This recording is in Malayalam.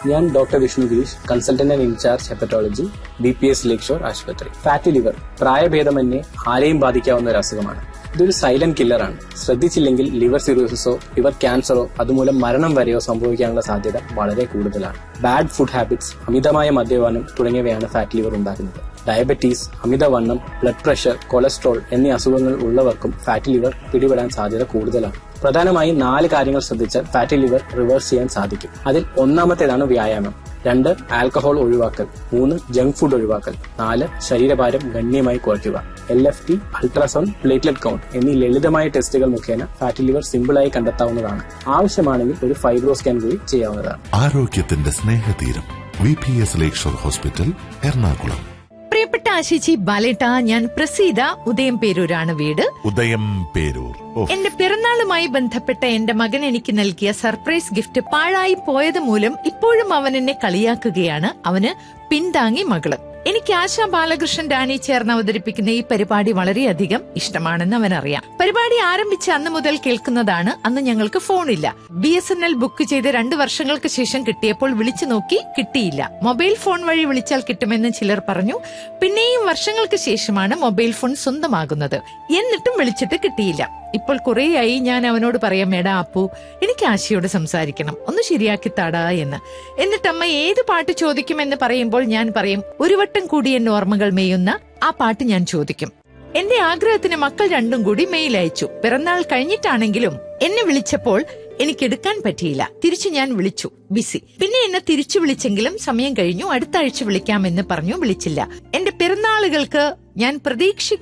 ഞാൻ doctor Vishnu Girish consultant and in charge hepatology B P S lakeshore ആശുപത്രി ഫാറ്റി ലിവർ പ്രായഭേദമന്യേ ആരെയും ബാധിക്കാവുന്ന ഒരു അസുഖമാണ് ഇതൊരു സൈലന്റ് കില്ലറാണ് ശ്രദ്ധിച്ചില്ലെങ്കിൽ ലിവർ സിറോസിസോ ലിവർ ക്യാൻസറോ അതുമൂലം മരണം വരെയോ സംഭവിക്കാനുള്ള സാധ്യത വളരെ കൂടുതലാണ് ബാഡ് ഫുഡ് ഹാബിറ്റ്സ് അമിതമായ മദ്യപാനം തുടങ്ങിയവയാണ് ഫാറ്റ് ലിവർ ഉണ്ടാക്കുന്നത് ഡയബറ്റീസ് അമിതവണ്ണം ബ്ലഡ് പ്രഷർ കൊളസ്ട്രോൾ എന്നീ അസുഖങ്ങൾ ഉള്ളവർക്കും ഫാറ്റി ലിവർ പിടിപെടാൻ സാധ്യത കൂടുതലാണ് പ്രധാനമായും നാല് കാര്യങ്ങൾ ശ്രദ്ധിച്ചാൽ ഫാറ്റി ലിവർ റിവേഴ്സ് ചെയ്യാൻ സാധിക്കും അതിൽ ഒന്നാമത്തേതാണ് വ്യായാമം രണ്ട് ആൽക്കഹോൾ ഒഴിവാക്കൽ മൂന്ന് ജങ്ക് ഫുഡ് ഒഴിവാക്കൽ നാല് ശരീരഭാരം ഗണ്യമായി കുറയ്ക്കുക L F T ultrasound platelet count എന്നീ ലളിതമായ ടെസ്റ്റുകൾ മുഖേന ഫാറ്റി ലിവർ സിമ്പിളായി കണ്ടെത്താവുന്നതാണ് ആവശ്യമാണെങ്കിൽ ഒരു ഫൈബ്രോ സ്കാൻ കൂടി ചെയ്യാവുന്നതാണ് ആരോഗ്യത്തിന്റെ സ്നേഹതീരം V P S lakeshore hospital Ernakulam പ്രിയപ്പെട്ട ആശിച്ചി ബാലേട്ട ഞാൻ പ്രസീത ഉദയം പേരൂരാണ് വീട് ഉദയം പേരൂർ ഓ എന്റെ പിറന്നാളുമായി ബന്ധപ്പെട്ട എന്റെ മകൻ എനിക്ക് നൽകിയ സർപ്രൈസ് ഗിഫ്റ്റ് പാഴായി പോയത് മൂലം ഇപ്പോഴും അവൻ എന്നെ കളിയാക്കുകയാണ് അവന് പിന്താങ്ങി മകള് എനിക്ക് ആശാ ബാലകൃഷ്ണൻ ഡാനി ചേർന്ന് അവതരിപ്പിക്കുന്ന ഈ പരിപാടി വളരെയധികം ഇഷ്ടമാണെന്ന് അവൻ അറിയാം പരിപാടി ആരംഭിച്ച അന്ന് മുതൽ കേൾക്കുന്നതാണ് അന്ന് ഞങ്ങൾക്ക് ഫോണില്ല B S N L book ചെയ്ത് രണ്ട് വർഷങ്ങൾക്ക് ശേഷം കിട്ടിയപ്പോൾ വിളിച്ചു നോക്കി കിട്ടിയില്ല മൊബൈൽ ഫോൺ വഴി വിളിച്ചാൽ കിട്ടുമെന്ന് ചിലർ പറഞ്ഞു പിന്നെയും വർഷങ്ങൾക്ക് ശേഷമാണ് മൊബൈൽ ഫോൺ സ്വന്തമാകുന്നത് എന്നിട്ടും വിളിച്ചിട്ട് കിട്ടിയില്ല ഇപ്പോൾ കുറേയായി ഞാൻ അവനോട് പറയാം മേടാ അപ്പു എനിക്ക് ആശയോട് സംസാരിക്കണം ഒന്ന് ശരിയാക്കി താടാ എന്ന് എന്നിട്ട് അമ്മ ഏത് പാട്ട് ചോദിക്കുമെന്ന് പറയുമ്പോൾ ഞാൻ പറയും ഒരു വട്ടം കൂടി എന്റെ ഓർമ്മകൾ മേയുന്ന ആ പാട്ട് ഞാൻ ചോദിക്കും എന്റെ ആഗ്രഹത്തിന് മക്കൾ രണ്ടും കൂടി മെയിൽ അയച്ചു പിറന്നാൾ കഴിഞ്ഞിട്ടാണെങ്കിലും എന്നെ വിളിച്ചപ്പോൾ എനിക്ക് എടുക്കാൻ പറ്റിയില്ല തിരിച്ചു ഞാൻ വിളിച്ചു ബിസി പിന്നെ എന്നെ തിരിച്ചു വിളിച്ചെങ്കിലും സമയം കഴിഞ്ഞു അടുത്ത ആഴ്ച വിളിക്കാമെന്ന് പറഞ്ഞു വിളിച്ചില്ല എന്റെ പിറന്നാളുകൾക്ക് ഞാൻ പ്രതീക്ഷിക്കുന്ന